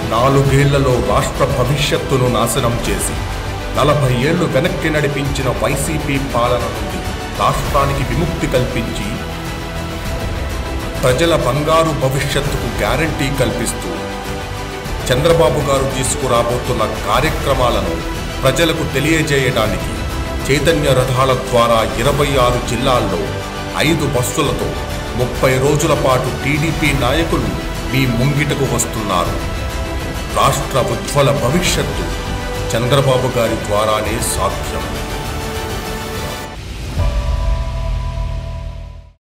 నాలుగేళ్లలో రాష్ట్ర భవిష్యత్తును నాశనం చేసి నలభై ఏళ్లు వెనక్కి నడిపించిన వైసీపీ పాలన నుండి రాష్ట్రానికి విముక్తి కల్పించి ప్రజల బంగారు భవిష్యత్తుకు గ్యారంటీ కల్పిస్తూ చంద్రబాబు గారు తీసుకురాబోతున్న కార్యక్రమాలను ప్రజలకు తెలియజేయడానికి చైతన్య రథాల ద్వారా ఇరవై ఆరు జిల్లాల్లో ఐదు బస్సులతో ముప్పై రోజుల పాటు టీడీపీ నాయకులు మీ ముంగిటకు వస్తున్నారు రాష్ట్ర ఉజ్వల భవిష్యత్తు చంద్రబాబు గారి ద్వారానే సాధ్యం